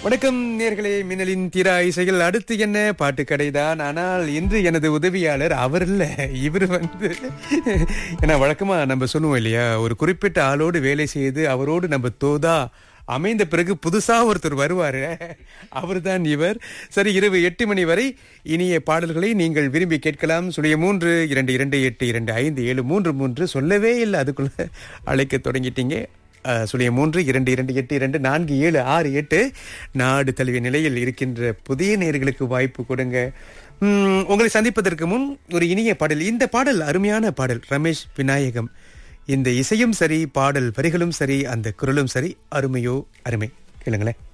வணக்கம் நேர்களே மின்னலின் திரா இசைகள் அடுத்து என்ன பாட்டு கடைதான் ஆனால் இன்று எனது உதவியாளர் அவர் இல்ல இவர் வந்து ஏன்னா வழக்கமா நம்ம சொல்லுவோம் இல்லையா ஒரு குறிப்பிட்ட ஆளோடு வேலை செய்து அவரோடு நம்ம தோதா அமைந்த பிறகு புதுசா ஒருத்தர் வருவாரு அவர்தான் இவர் சரி இரவு எட்டு மணி வரை இனிய பாடல்களை நீங்கள் விரும்பி கேட்கலாம் சுழிய மூன்று இரண்டு இரண்டு எட்டு இரண்டு ஐந்து ஏழு மூன்று மூன்று சொல்லவே இல்லை அதுக்குள்ள அழைக்க தொடங்கிட்டீங்க அஹ், சுழிய மூன்று இரண்டு இரண்டு எட்டு இரண்டு நான்கு ஏழு ஆறு எட்டு நாடு தழுவிய நிலையில் இருக்கின்ற புதிய நேர்களுக்கு வாய்ப்பு கொடுங்க உம், உங்களை சந்திப்பதற்கு முன் ஒரு இனிய பாடல் இந்த பாடல் அருமையான பாடல் ரமேஷ் விநாயகம் இந்த இசையும் சரி பாடல் வரிகளும் சரி அந்த குரலும் சரி அருமையோ அருமை கேளுங்களேன்